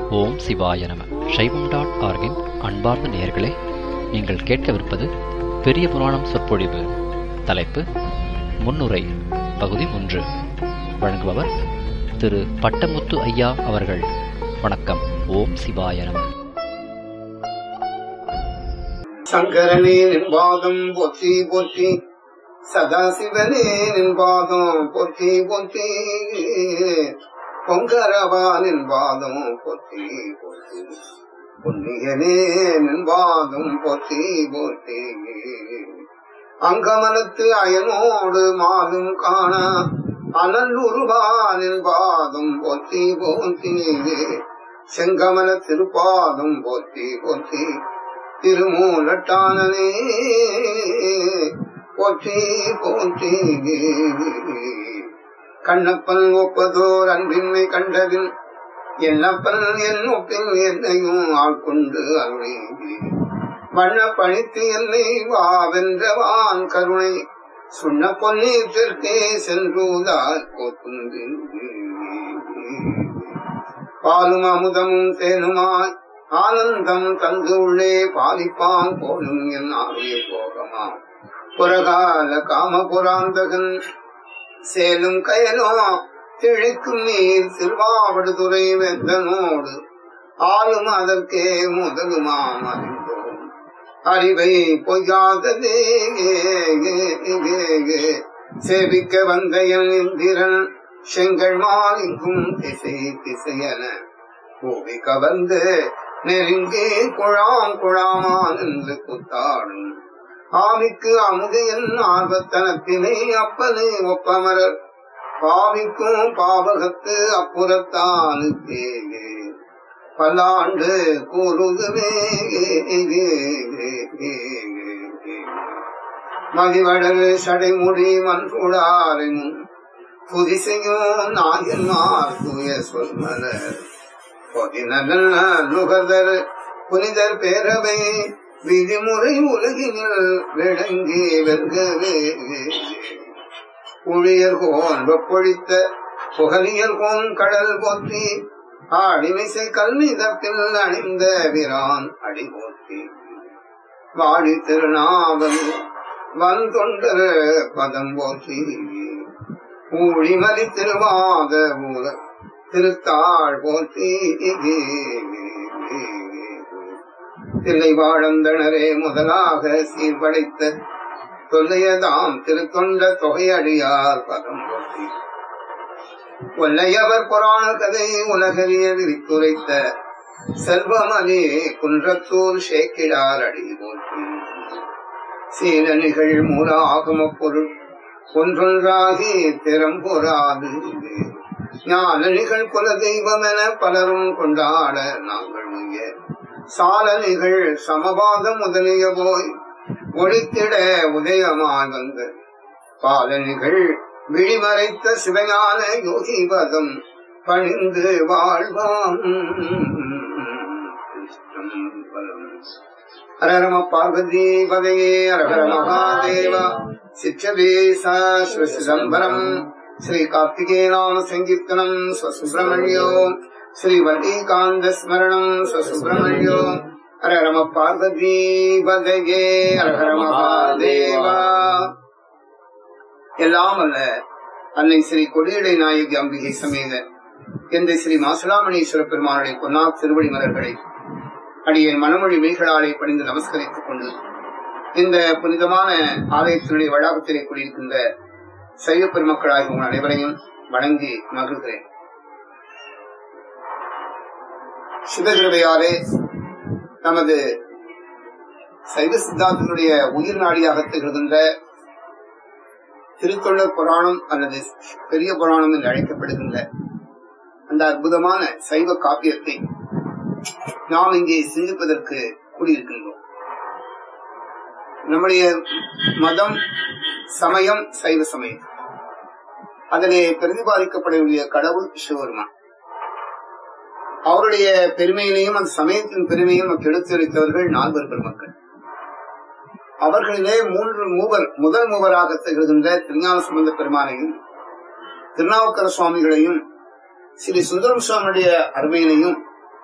ஓம் சிவாய நம சைவம் டாட் ஆர்கின் அன்பார்ந்த நேயர்களே நீங்கள் கேட்கவிருப்பது பெரிய புராணம் சொற்பொழிவு தலைப்பு முன்னுரை பகுதி ஒன்று வழங்குபவர் திரு பட்டமுத்து ஐயா அவர்கள் வணக்கம் ஓம் சிவாய நம சங்கரனே நின்பாதம் போற்றி போற்றி சதாசிவனே நின்பாதம் போற்றி போற்றி பொங்கரவா நின்பாதம் போற்றி போற்றி புண்ணியனே நின்பாதம் போற்றி போற்றி அங்கமனத்து அயனோடு மாலும் காண அனல்லுருவா நின்பாதம் போற்றி போற்றி செங்கமல திருப்பாதம் போற்றி போற்றி திருமூலட்டானனே போற்றி போற்றி கண்ணப்பன் ஒப்பதோர் அன்பின்மை கண்டதில் என்னப்பன் என் ஒப்பில் என்னையும் ஆட்கொண்டு அருளை வண்ண பணித்து என்னை வாவென்றவான் கருணை சுண்ண பொன்னீற்றிற்கே சென்றுதால் போத்துந்து பாலும் அமுதமும் தேனுமாய் ஆனந்தம் தந்து உள்ளே பாலிப்பான் போலும் என் ஆவிய போகமா புறகால காம புராந்தகன் சேலும் கயலோ திழிக்கும் நீர் திருவாவடுதுறை வெந்தனோடு ஆளும் அதற்கே முதலுமாம் அறிந்தோம் அறிவை பொய்யாததே சேவிக்க வந்த என் இந்திரன் செங்கல் மாலிங்கும் திசை திசையன பூமி கவர்ந்து நெருங்கி குழாம் குழாமா நின்று குத்தாடும் ஆவிக்கு அமுதையன் ஆர்வத்தனத்தினை அப்பனே ஒப்பமரர் பாவிக்கும் பாவகத்து அப்புறத்தானுக்கே பல்லாண்டு கூறுதுமே மதிவடல் சடைமுடி மண்புடாரின் புதிசையும் நாயன்மார் தூய சொல்மலர் நுகர்தர் புனிதர் பேரவை விதிமுறை உலகினில் விளங்கி வெல்கவே ஊழியர் கோன் வெப்பொழித்த புகழியல் கோன் கடல் போற்றி ஆடிமிசை கல்மிதத்தில் அணிந்த விரான் அடி போற்றி வாடி திருநாவல் வந்தொண்டர் பதம் போற்றி ஊழிமலி திருவாத மூல திருத்தாள் போற்றி தில்லை வாழந்தனரே முதலாக சீர்படைத்த தொல்லையதாம் திருத்தொண்ட தொகையடியார் பதம் போற்றி கொல்லையவர் புராண கதை உலகறிய விரித்துரைத்த செல்வமணி குன்றத்தூர் சேக்கிடார் அடி போற்றி சீரணிகள் மூல ஆகம பொருள் ஒன்றொன்றாகி திறம்பொறாது ஞானணிகள் குல தெய்வம் என பலரும் கொண்டாட நாங்கள் உய சாலனிகள் சமபாதம் முதலிய போய் ஒழித்திட உதயமாய் வந்த பாலனிகள் விழிமறைத்த சிவஞான யோகி பதம் பணிந்து வாழ்வாம் ஹரரம பார்வதி பதையே ஹரஹர மகாதேவா சிற்றவேசா சிவசிதம்பரம் ஸ்ரீ கார்த்திகேயநாம சங்கீர்த்தனம் ஸ்வசுப்ரமணியோ ஸ்ரீ வல்லிகாந்த ஸ்மரணம் ஸ்வசுப்ரமணியோ ஹர ரம பார்வதி பதகே ஹர மகாதேவா எல்லாம் அல்ல அன்னை ஸ்ரீ கொடியடை நாயகி அம்பிகை சமேத எந்த ஸ்ரீ மாசுலாமணீஸ்வர பெருமானுடைய பொன்னா திருவடி மலர்களை அடியேன் மனமொழி மெய்களாலே பணிந்து நமஸ்கரித்துக் கொண்டு இந்த புனிதமான ஆலயத்தினுடைய வளாகத்திலே கூடியிருக்கின்ற சைவ பெருமக்களாகிய உங்கள் அனைவரையும் வணங்கி மகிழ்கிறேன் சிவகிருடையாலே நமது சைவ சித்தாந்தத்தினுடைய உயிர் நாடியாக திகழ்கின்ற திருத்தொண்டர் புராணம் அல்லது பெரிய புராணம் என்று அழைக்கப்படுகின்ற அந்த அற்புதமான சைவ காப்பியத்தை நாம் இங்கே சிந்திப்பதற்கு கூடியிருக்கின்றோம் நம்முடைய மதம் சமயம் சைவ சமயம் அதிலே பிரதிபாதிக்கப்படக்கூடிய கடவுள் சிவபெருமான் அவருடைய பெருமையினையும் அந்த சமயத்தின் பெருமையும் நமக்கு எடுத்துரைத்தவர்கள் நால்வர் பெருமக்கள் அவர்களிலே மூன்று மூவர் முதல் மூவராக திகழ்கின்ற திருஞான சம்பந்த பெருமானையும் திருநாவுக்கர சுவாமிகளையும் ஸ்ரீ சுந்தரம் சுவாமியுடைய அருமையினையும்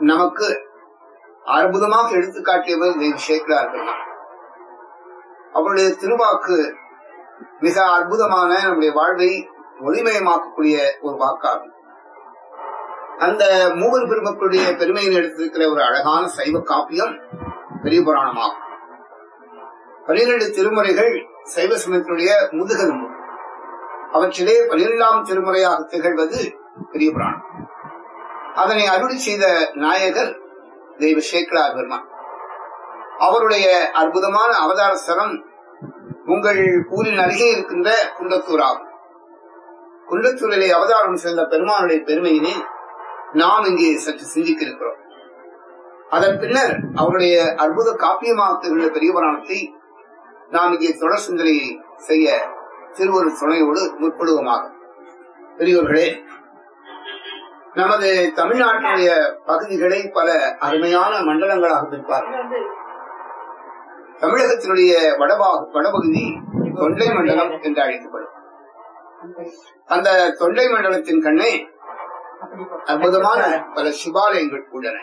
நமக்கு அற்புதமாக எடுத்துக்காட்டியவர் தெய்வ சேக்கரார்கள் அவருடைய திருவாக்கு மிக அற்புதமான நம்முடைய வாழ்வை ஒளிமயமாக்கக்கூடிய ஒரு வாக்காகும் அந்த மூவர் பெருமக்களுடைய பெருமையில் எடுத்திருக்கிற ஒரு அழகான சைவ காப்பியம் பெரிய புராணமாகும் பனிரெண்டு திருமுறைகள் சைவ சமயத்தினுடைய முதுகெலும்பு அவற்றிலே பனிரெண்டாம் திருமுறையாக திகழ்வது பெரிய புராணம் அதனை அருளி செய்த நாயகர் தெய்வ சேக்கரார் பெருமான் அவருடைய அற்புதமான அவதார ஸ்தலம் உங்கள் ஊரின் அருகே இருக்கின்ற குண்டத்தூர் ஆகும் குண்டத்தூரிலே அவதாரம் செய்த பெருமானுடைய பெருமையினை நாம் இங்கே சற்று சிந்திக்க இருக்கிறோம் அதன் பின்னர் அவருடைய அற்புத காப்பியமாக திகழ்ந்த பெரிய புராணத்தை நாம் இங்கே தொடர் சிந்தனையை செய்ய திருவருள் துணையோடு முற்படுவோமாக பெரியோர்களே நமது தமிழ்நாட்டினுடைய பகுதிகளை பல அருமையான மண்டலங்களாக பிரிப்பார்கள் தமிழகத்தினுடைய வடபாக வடபகுதி தொண்டை மண்டலம் என்று அழைக்கப்படும் அந்த தொண்டை மண்டலத்தின் கண்ணே அற்புதமான பல சிவாலயங்கள் உள்ளன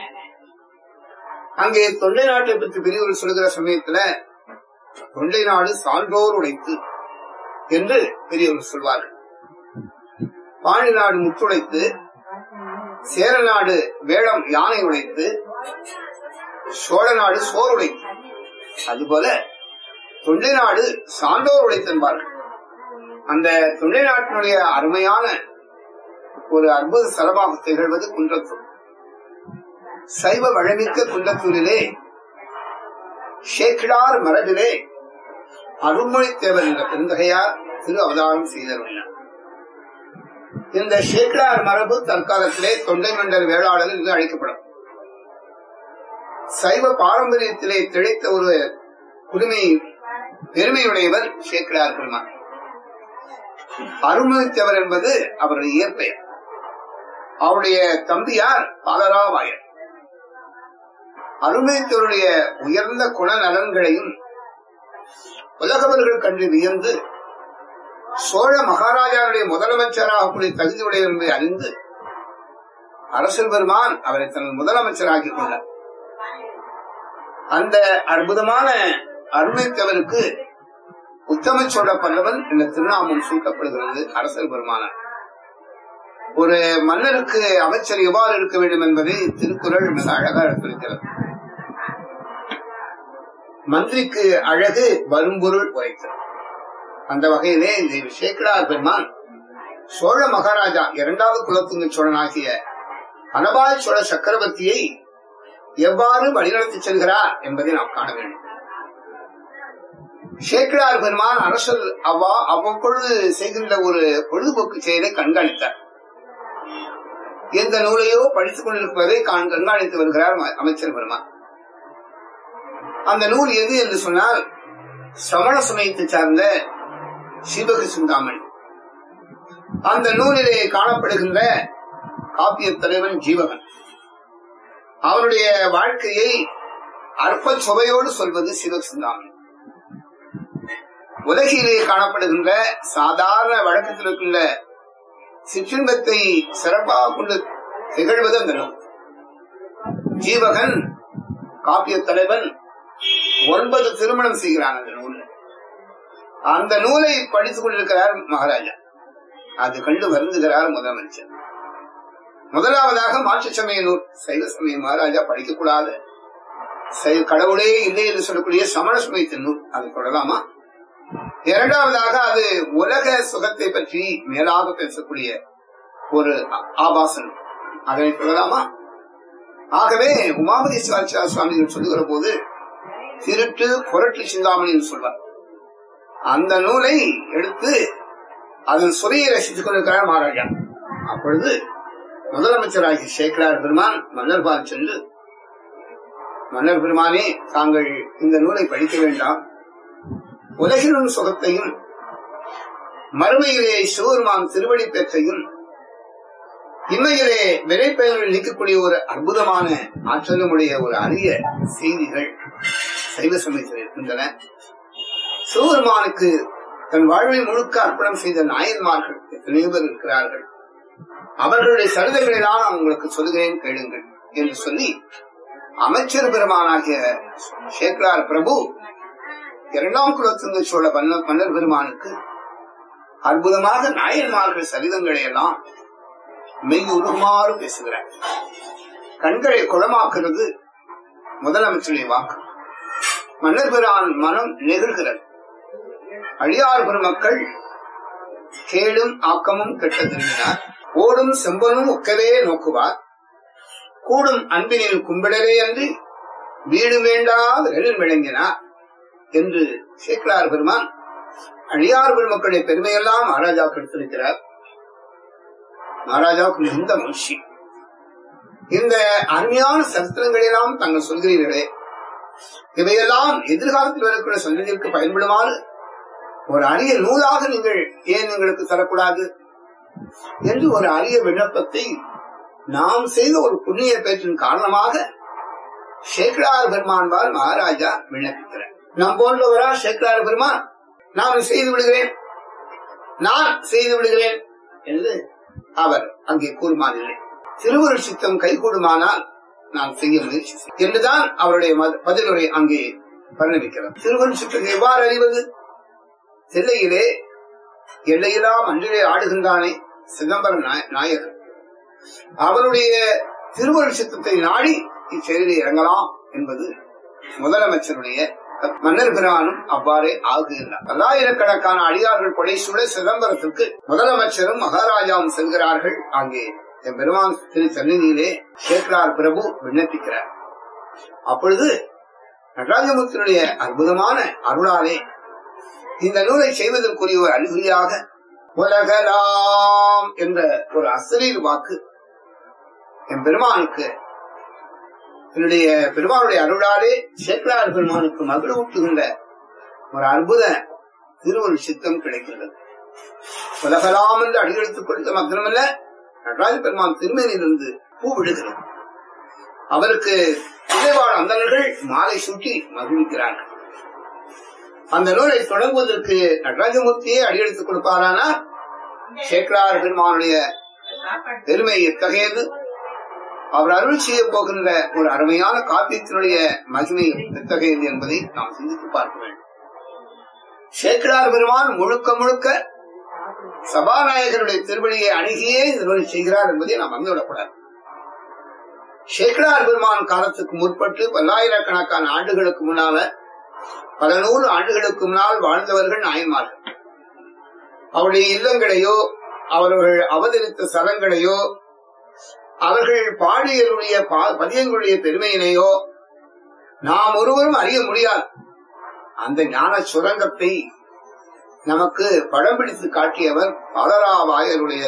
அங்கே தொண்டை நாட்டை பற்றி பெரியவர் சொல்கிற சமயத்துல தொண்டை நாடு சான்றோர் உடைத்து என்று பெரியவர் சொல்வார்கள் பாண்டி நாடு முத்துடைத்து சேர நாடு வேளம் யானை உடைத்து சோழ நாடு சோர் உடைத்து அதுபோல தொண்டை நாடு சான்றோர் உடைத்தென்பார்கள் அந்த தொண்டை நாட்டினுடைய அருமையான ஒரு அற்புத ஸ்தலமாக திகழ்வது குன்றத்தூர் சைவ வழமிக்க குன்றத்தூரிலே ஷேக்கிடார் மரபிலே அருள்மொழித்தேவர் என்ற பெருந்தகையார் திரு அவதாரம் செய்தருள்ளார் இந்த ஷேக்கிடார் மரபு தற்காலத்திலே தொண்டை மண்டல் வேளாளர் என்று அழைக்கப்படும் சைவ பாரம்பரியத்திலே திளைத்த ஒரு குடுமை பெருமையுடையவர் ஷேக்கிடார் பெருமான் அருள்மொழித்தேவர் என்பது அவருடைய இயற்பெயர் அவருடைய தம்பியார் பாலராவாயர் அருள்மொழித்தவருடைய உயர்ந்த குண நலன்களையும் உலகவர்கள் கண்டு வியந்து சோழ மகாராஜாவுடைய முதலமைச்சராக கூடிய தகுதியுடையவர் என்பதை அறிந்து அரசல் பெருமான் அவரை தன் முதலமைச்சராக்கிக் கொண்டார் அந்த அற்புதமான அருள்மிக்கவருக்கு உத்தம சோழ பல்லவன் என்ற திருநாமம் சூட்டப்படுகிறது அரசல் பெருமானார் ஒரு மன்னருக்கு அமைச்சர் எவ்வாறு இருக்க வேண்டும் என்பதை திருக்குறள் மிக அழகா எடுத்திருக்கிறது மந்திரிக்கு அழகு வரும்பொருள் உரைத்தது அந்த வகையிலே இந்த சேக்கடார் பெருமான் சோழ மகாராஜா இரண்டாவது குலத்துங்க சோழனாகிய அனபாய் சோழ சக்கரவர்த்தியை எவ்வாறு வழிநடத்தி செல்கிறார் என்பதை நாம் காண வேண்டும் சேக்கிழார் பெருமான் அரசர் அவ்வா அவ்வப்பொழுது செய்கின்ற ஒரு பொழுதுபோக்கு செயலை கண்காணித்தார் எந்த நூலையோ படித்துக் கொண்டிருப்பதை காண்- கண்காணித்து வருகிறார் ம- அமைச்சர் பெருமான் அந்த நூல் எது என்று சொன்னால் சமண சமயத்தை சார்ந்த சிவக சிந்தாமணி அந்த நூலிலே காணப்படுகின்ற காப்பிய தலைவன் ஜீவகன் அவனுடைய வாழ்க்கையை அற்ப சுவையோடு சொல்வது சிவக சிந்தாமணி உலகிலே காணப்படுகின்ற சாதாரண வழக்கத்தில் இருக்கின்ற சிற்றின்பத்தை சிறப்பாக கொண்டு திகழ்வது அந்த நூல் ஜீவகன் காப்பிய தலைவன் ஒன்பது திருமணம் செய்கிறான் அந்த நூல் அந்த நூலை படித்துக் கொண்டிருக்கிறார் மகாராஜா அது கண்டு வருந்துகிறார் முதலமைச்சர் முதலாவதாக மாற்று சமய நூல் சைவ சமய மகாராஜா படிக்கக்கூடாது சைவ கடவுளே இல்லை என்று சொல்லக்கூடிய சமண சமயத்தின் நூல் அதை தொடலாமா இரண்டாவதாக அது உலக சுகத்தை பற்றி மேலாக பேசக்கூடிய ஒரு ஆ- ஆபாசன் அதனை சொல்லலாமா ஆகவே உமாபதி சிவாச்சார சுவாமிகள் சொல்லுகிற போது திருட்டு புரட்டு சிந்தாமணி என்று சொல்வார் அந்த நூலை எடுத்து அதன் சுவையை ரசித்துக் கொண்டிருக்கிறார் மகாராஜா அப்பொழுது முதலமைச்சராகிய சேக்கரார் பெருமான் மன்னர்பால் சென்று மன்னர் பெருமானே தாங்கள் இந்த நூலை படிக்க வேண்டாம் உலகினும் சுகத்தையும் மறுமையிலே சிவபெருமான் திருவடி பெற்றையும் இம்மையிலே வினைப்பயன்கள் நீக்கக்கூடிய ஒரு அற்புதமான ஆற்றலுடைய ஒரு அரிய செய்திகள் சைவ சமயத்தில் இருக்கின்றன சிவபெருமானுக்கு தன் வாழ்வை முழுக்க அர்ப்பணம் செய்த நாயன்மார்கள் எத்தனையோ பேர் இருக்கிறார்கள் அவர்களுடைய சரிதைகளை நான் உங்களுக்கு சொல்லுகிறேன் கேளுங்கள் என்று சொல்லி அமைச்சர் பெருமானாகிய சேக்கலார் பிரபு இரண்டாம் குலத்திலிருந்து சோழ மன்னர் மன்னர் பெருமானுக்கு அற்புதமாக நாயன்மார்கள் சரிதங்களை எல்லாம் மெய் உருகுமாறு பேசுகிறார் கண்களை குளமாக்குறது முதலமைச்சருடைய வாக்கு மன்னர் பெருமான் மனம் நெகிழ்கிறது அழியார் பெருமக்கள் கேடும் ஆக்கமும் கெட்ட திரும்பினார் ஓடும் செம்பனும் ஒக்கவே நோக்குவார் கூடும் அன்பினில் கும்பிடலே அன்றி வீடு வேண்டாத எழில் விளங்கினார் என்று சேக்கலார் பெருமான் அழியார் பெருமக்களுடைய பெருமையெல்லாம் மகாராஜாவுக்கு எடுத்திருக்கிறார் மகாராஜாவுக்கு மிகுந்த மகிழ்ச்சி இந்த அருமையான சரித்திரங்களெல்லாம் தாங்கள் சொல்கிறீர்களே இவையெல்லாம் எதிர்காலத்தில் வரக்கூடிய சந்ததிக்கு பயன்படுமாறு ஒரு அரிய நூலாக நீங்கள் ஏன் எங்களுக்கு தரக்கூடாது என்று ஒரு அரிய விண்ணப்பத்தை நாம் செய்த ஒரு புண்ணிய பேச்சின் காரணமாக சேக்கடார் பெருமான்பால் மகாராஜா விண்ணப்பிக்கிறார் நம் போன்றவரா சேக்கடார் பெருமான் நான் செய்து விடுகிறேன் நான் செய்து விடுகிறேன் என்று அவர் அங்கே கூறுமானில்லை திருவருள் சித்தம் கைகூடுமானால் நான் செய்ய முயற்சி செய்வேன் என்றுதான் அவருடைய மத- பதிலுரை அங்கே பரிணமிக்கிறார் திருவருள் சித்தத்தை எவ்வாறு அறிவது தில்லையிலே எல்லையிலா மன்றிலே ஆடுகின்றானே சிதம்பரம் நாய- நாயகர் அவருடைய திருவருள் சித்தத்தை நாடி இச்செயலில் இறங்கலாம் என்பது முதலமைச்சருடைய மன்னர் பிரானும் அவ்வாறே ஆகுகின்றார் பல்லாயிரக்கணக்கான அடியார்கள் கொடை சூழ சிதம்பரத்துக்கு முதலமைச்சரும் மகாராஜாவும் செல்கிறார்கள் அங்கே என் பெருமான் திரு சந்நிதியிலே சேக்கலார் பிரபு விண்ணப்பிக்கிறார் அப்பொழுது நடராஜமூர்த்தியுடைய அற்புதமான அருளாலே இந்த நூலை செய்வதற்குரிய ஒரு அறிகுறியாக உலகலாம் என்ற ஒரு அசரீர் வாக்கு என் பெருமானுக்கு என்னுடைய பெருமானுடைய அருளாலே சேக்கலார் பெருமானுக்கு மகிழ்வூட்டுகின்ற ஒரு அற்புத திருவருள் சித்தம் கிடைக்கின்றது உலகலாம் என்று அடியெடுத்துக் கொடுத்த மாத்திரமல்ல நடராஜ பெருமான் திருமேனிலிருந்து பூ விடுகிறது அவருக்கு இறைவாழ் அந்தனர்கள் மாலை சூட்டி மகிழ்விக்கிறார்கள் அந்த நூலை தொடங்குவதற்கு நடராஜமூர்த்தியே அடியெடுத்துக் கொடுப்பாரானா சேக்கலார் பெருமானுடைய பெருமை எத்தகையது அவர் அருள் செய்ய போகின்ற ஒரு அருமையான காப்பியத்தினுடைய மகிமை எத்தகையது என்பதை நாம் சிந்தித்து பார்க்க வேண்டும் சேக்கலார் பெருமான் முழுக்க முழுக்க சபாநாயகருடைய திருவடியை அணுகியே இந்த நூலை செய்கிறார் என்பதை நாம் மறந்துவிடக்கூடாது சேக்கலார் பெருமான் காலத்துக்கு முற்பட்டு பல்லாயிரக்கணக்கான ஆண்டுகளுக்கு முன்னால பல நூறு ஆண்டுகளுக்கு முன்னால் வாழ்ந்தவர்கள் நாயன்மார்கள் அவருடைய இல்லங்களையோ அவர்கள் அவதரித்த சரங்களையோ அவர்கள் பாடியருடைய பா- பதியங்களுடைய பெருமையினையோ நாம் ஒருவரும் அறிய முடியாது அந்த ஞான சுரங்கத்தை நமக்கு படம் பிடித்து காட்டியவர் பாலராவாயருடைய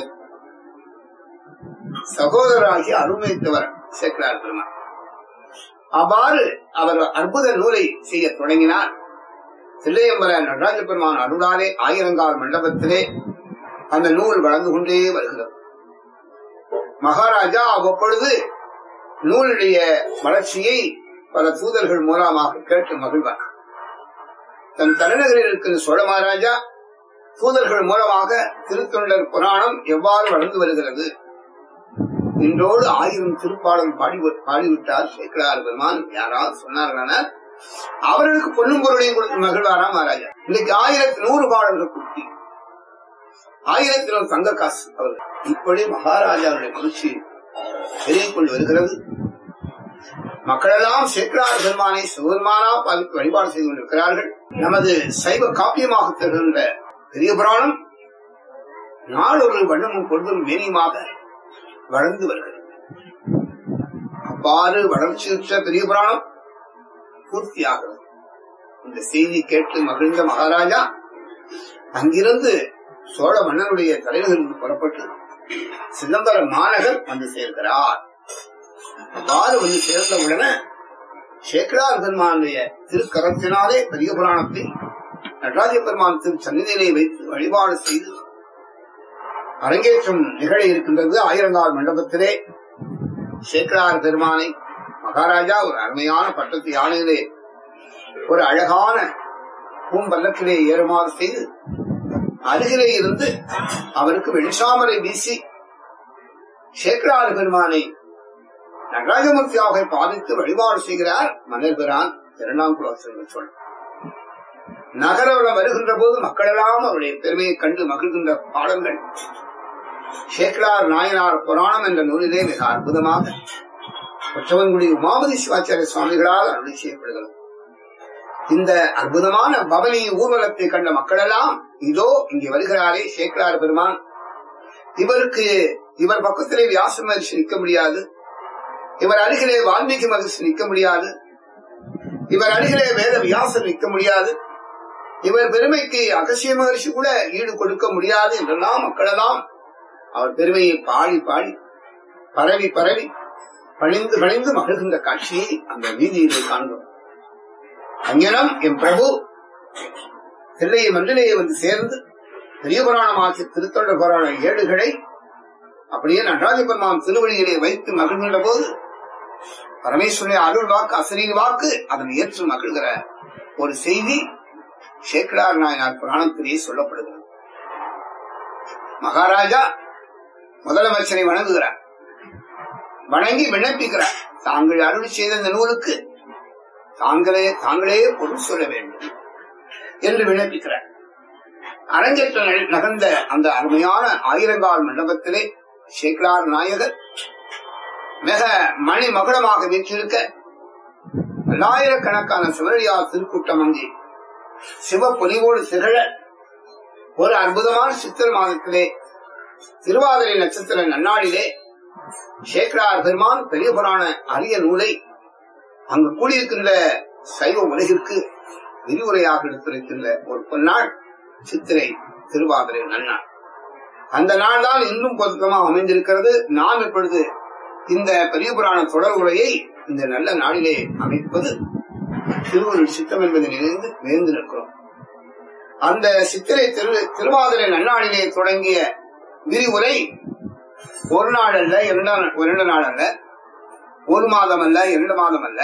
சகோதரராகி அருமைத்தவர் சேக்கலார் பெருமான் அவ்வாறு அவர் அற்புத நூலை செய்ய தொடங்கினார் தில்லையம்பல நடராஜ பெருமான் அருளாலே ஆயிரங்கால் மண்டபத்திலே அந்த நூல் வளர்ந்து கொண்டே வருகிறது மகாராஜா அவ்வப்பொழுது நூலுடைய வளர்ச்சியை பல தூதர்கள் மூலமாக கேட்டு மகிழ்வார் தன் தலைநகரில் இருக்கிற சோழ மகாராஜா தூதர்கள் மூலமாக திருத்தொண்டர் புராணம் எவ்வாறு வளர்ந்து வருகிறது இன்றோடு ஆயிரம் திருப்பாடல் பாடி பாடிவிட்டார் சேக்கலார் பெருமான் யாராவது சொன்னார்களானால் அவர்களுக்கு பொன்னும் பொருளையும் கொடுத்து மகிழ்வாராம் மகாராஜா இன்னைக்கு ஆயிரத்தி நூறு பாடல்கள் கொடுத்தி ஆயிரத்தி நூறு தங்க காசு அவர்கள் இப்படி மகாராஜாவுடைய மகிழ்ச்சி பெருகிக் கொண்டு வருகிறது மக்களெல்லாம் சேக்கலார் பெருமானை சிவபெருமானா பாதித்து வழிபாடு செய்து கொண்டிருக்கிறார்கள் நமது சைவ காப்பியமாக திகழ்கின்ற பெரிய புராணம் நாளொரு வண்ணமும் பொழுதும் மேனியுமாக வளர்ந்து வருகிறது அவ்வாறு வளர்ச்சியுற்ற பெரிய புராணம் பூர்த்தியாகிறது இந்த செய்தி கேட்டு மகிழ்ந்த மகாராஜா அங்கிருந்து சோழ மன்னனுடைய தலைநகருக்கு புறப்பட்டு சிதம்பரம் மாநகர் வந்து சேர்கிறார் அவ்வாறு வந்து சேர்ந்த உடனே சேக்கரார் பெருமானுடைய திருக்கரத்தினாலே பெரிய புராணத்தை நடராஜ பெருமான் திரு சந்நிதியிலே வைத்து வழிபாடு செய்து அரங்கேற்றம் நிகழ இருக்கின்றது ஆயிரங்கால் மண்டபத்திலே சேக்கரார் பெருமானை மகாராஜா ஒரு அருமையான பட்டத்து யானையிலே ஒரு அழகான பூம்பல்லத்திலே ஏறுமாறு செய்து அருகிலே இருந்து அவருக்கு வெளிச்சாமரை வீசி சேக்கரார் பெருமானை நடராஜமூர்த்தியாக பாதித்து வழிபாடு செய்கிறார் மன்னர்பிரான் இரண்டாம் குலோசன சொல் நகரவரம் வருகின்ற போது மக்களெல்லாம் அவருடைய பெருமையை கண்டு மகிழ்கின்ற பாடல்கள் சேக்கலார் நாயனார் புராணம் என்ற நூலிலே மிக அற்புதமாக கொற்றவன்குடி உமாபதி சிவாச்சாரிய சுவாமிகளால் அருளி செய்யப்படுகிறது இந்த அற்புதமான பவனி ஊர்வலத்தை கண்ட மக்களெல்லாம் இதோ இங்கே வருகிறாரே சேக்கலார் பெருமான் இவருக்கு இவர் பக்கத்திலே வியாச மகிழ்ச்சி நிற்க முடியாது இவர் அருகிலே வால்மீகி மகிழ்ச்சி நிற்க முடியாது இவர் அருகிலே வேத வியாசம் நிற்க முடியாது இவர் பெருமைக்கு அகசிய மகிழ்ச்சி கூட ஈடு கொடுக்க முடியாது என்றெல்லாம் மக்களெல்லாம் அவர் பெருமையை பாடி பாடி பரவி பரவி பணிந்து பணிந்து மகிழ்கின்ற காட்சியை அந்த வீதியிலே காண்கிறோம் அஞ்ஞனம் என் பிரபு தில்லைய மன்றிலேயே வந்து சேர்ந்து பெரிய புராணமாக்கி திருத்தொண்டர் புராண ஏடுகளை அப்படியே நடராஜ பெருமான் திருவழியிலே வைத்து மகிழ்கின்ற போது பரமேஸ்வரிய அருள் வாக்கு அசரீர் வாக்கு அதனை ஏற்று மகிழ்கிற ஒரு செய்தி சேக்கடார் நாயனார் புராணத்திலேயே சொல்லப்படுகிறது மகாராஜா முதலமைச்சரை வணங்குகிறார் வணங்கி விண்ணப்பிக்கிறார் தாங்கள் அருள் செய்த இந்த நூலுக்கு தாங்களே தாங்களே பொருள் சொல்ல வேண்டும் என்று விண்ணப்பிக்கிறார் அரங்கேற்ற நகர்ந்த அந்த அருமையான ஆயிரங்கால் மண்டபத்திலே சேக்கலார் நாயகர் மிக மணி மகுடமாக வீற்றிருக்க பல்லாயிரக்கணக்கான சிவனடியார் திருக்கூட்டம் அங்கே சிவப்பொலிவோடு திகழ ஒரு அற்புதமான சித்திர மாதத்திலே திருவாதிரை நட்சத்திர நன்னாளிலே சேக்கரார் பெருமான் பெரிய புராண அரிய நூலை அங்கு கூடியிருக்கின்ற சைவ உலகிற்கு விரிவுரையாக எடுத்துரைக்கின்ற ஒரு பொன்னாள் சித்திரை திருவாதிரை நன்னாள் அந்த நாள் தான் இன்னும் பொருத்தமாக அமைந்திருக்கிறது நாம் இப்பொழுது இந்த பெரிய புராண தொடர் உரையை இந்த நல்ல நாளிலே அமைப்பது திருவள்ளுவர் சித்தம் என்பதை நினைந்து வேந்து நிற்கிறோம் அந்த சித்திரை திரு திருவாதிரை நன்னாளிலே தொடங்கிய விரிவுரை ஒரு நாள் அல்ல இரண்டாம் இரண்டு நாள் அல்ல ஒரு மாதம் அல்ல இரண்டு மாதம் அல்ல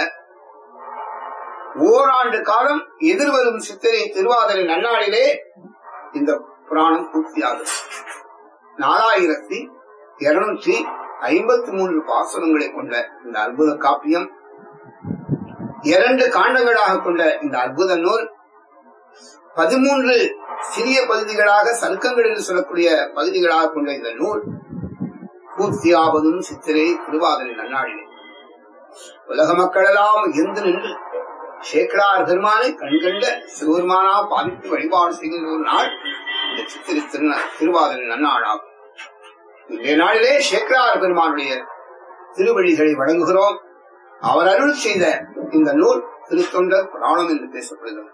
ஓராண்டு காலம் எதிர்வரும் சித்திரை திருவாதிரை நன்னாளிலே இந்த புராணம் பூர்த்தியாகும் நாலாயிரத்தி இருநூற்றி ஐம்பத்தி மூன்று பாசனங்களை கொண்ட இந்த அற்புத காப்பியம் இரண்டு காண்டங்களாக கொண்ட இந்த அற்புத நூல் பதிமூன்று சிறிய பகுதிகளாக சருக்கங்கள் என்று சொல்லக்கூடிய பகுதிகளாக கொண்ட இந்த நூல் பூர்த்தியாவதும் சித்திரை திருவாதிரை நன்னாளிலே உலக மக்களெல்லாம் எந்து நின்று சேக்கடார் பெருமானை கண்கண்ட சிவபெருமானா பாதித்து வழிபாடு செய்கின்ற ஒரு நாள் இந்த சித்திரை திருநா திருவாதிரை நன்னாளாகும் இந்த நாளிலே சேக்கடார் பெருமானுடைய திருவழிகளை வழங்குகிறோம் அவர் அருள் செய்த இந்த நூல் திருத்தொண்டர் புராணம் என்று பேசப்படுகிறது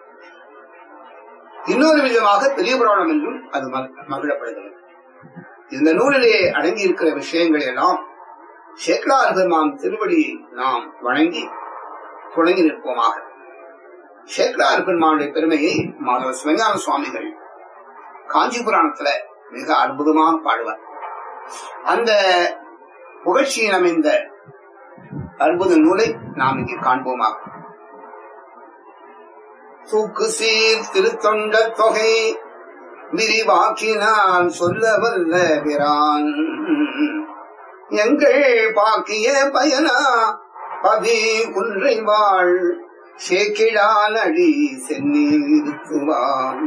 இன்னொரு விதமாக பெரிய புராணம் என்றும் அது மகிழப்படுகிறது இந்த நூலிலே அடங்கி இருக்கிற விஷயங்களை எல்லாம் சேக்கலார் பெருமான் திருவடியை நாம் வணங்கி தொடங்கி நிற்போமாக சேக்கலார் பெருமானுடைய பெருமையை மாதவ சிவஞான சுவாமிகள் காஞ்சி புராணத்துல மிக அற்புதமாக பாடுவார் அந்த புகழ்ச்சியின் அமைந்த அற்புத நூலை நாம் இங்கே காண்போமாக தூக்கு சீர் திருத்தொண்ட தொகை விரிவாக்கினால் சொல்ல வல்ல பிரான் எங்கள் பாக்கிய பயனா பதி குன்றை வாழ் சேக்கிழான் அடி சென்னி இருக்குவான்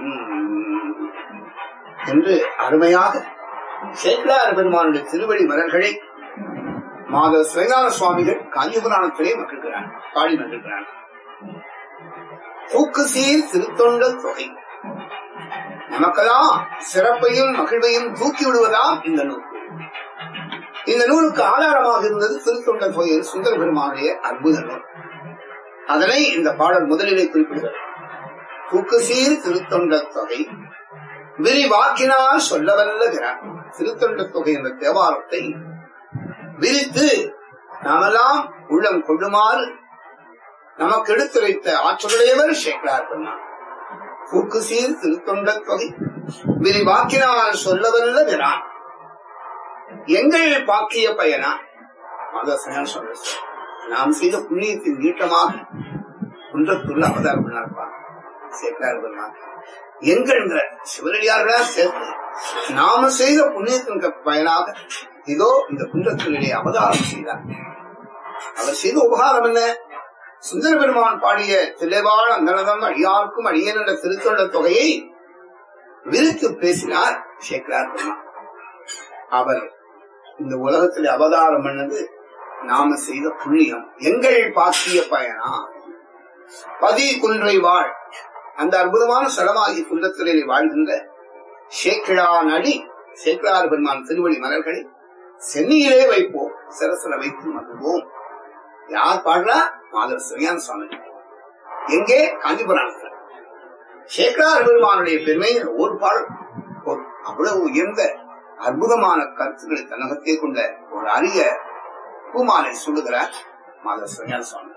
என்று அருமையாக சேக்கிழார் பெருமானுடைய திருவடி மலர்களை மாத சுவைதான சுவாமிகள் காஞ்சிபுராணத்திலே மகிழ்கிறார் பாடி மகிழ்கிறார் தூக்கு சீர் திருத்தொண்ட தொகை நமக்கெல்லாம் சிறப்பையும் மகிழ்வையும் தூக்கி விடுவதாம் இந்த நூல் இந்த நூலுக்கு ஆதாரமாக இருந்தது திருத்தொண்ட தொகையில் சுந்தர பெருமானுடைய அற்புத நூல் அதனை இந்த பாடல் முதலிலே குறிப்பிடுகிறது தூக்கு சீர் திருத்தொண்ட தொகை விரிவாக்கினால் சொல்லவல்ல பிறான் திருத்தொண்ட தொகை என்ற தேவாரத்தை விரித்து நாமெல்லாம் உள்ளம் கொள்ளுமாறு நமக்கு எடுத்துரைத்த ஆற்றலுடையவர் சேக்கலார் பெருமான் பூக்கு சீர் திருத்தொண்ட தொகை விரிவாக்கினால் சொல்லவல்ல பிறான் எங்கள் பாக்கிய பயனா மாதசனான் சொல்ற நாம் செய்த புண்ணியத்தின் நீட்டமாக குன்றத்துள்ள அவதாரம் பண்ணார்ப்பார் சேக்கலார் பெருமான் எங்கள் சிவனடியார்களா சேர்த்து நாம செய்த புண்ணியத்தின் பயனாக இதோ இந்த குன்றத்திலே அவதாரம் செய்தார் அவர் செய்த உபகாரம் என்ன சுந்தர பெருமான் பாடிய தில்லைவாழ் அந்தனதம் அடியார்க்கும் அடியன் என்ற திருத்தொண்ட தொகையை விரித்து பேசினார் சேக்கரார் பெருமான் அவர் இந்த உலகத்தில் அவதாரம் பண்ணது நாம செய்த புண்ணியம் எங்கள் பாக்கிய பயனா பதி குன்றை வாழ் அந்த அற்புதமான ஸ்தலமாகி குன்றத்திலே வாழ்கின்ற சேக்கிழா நடி சேக்கிழார் பெருமான் திருவடி மலர்களை சென்னியிலே வைப்போம் சிரசில வைத்து மகிழ்வோம் யார் பாடுறா மாதவ சிவஞான சுவாமி எங்கே காஞ்சிபுராணத்தில் சேக்கரார் பெருமானுடைய பெருமை ஒரு பாடல் ஒரு அவ்வளவு உயர்ந்த அற்புதமான கருத்துக்களை தன்னகத்தே கொண்ட ஒரு அரிய பூமாலை சொல்லுகிறார் மாதவ சிவஞான சுவாமி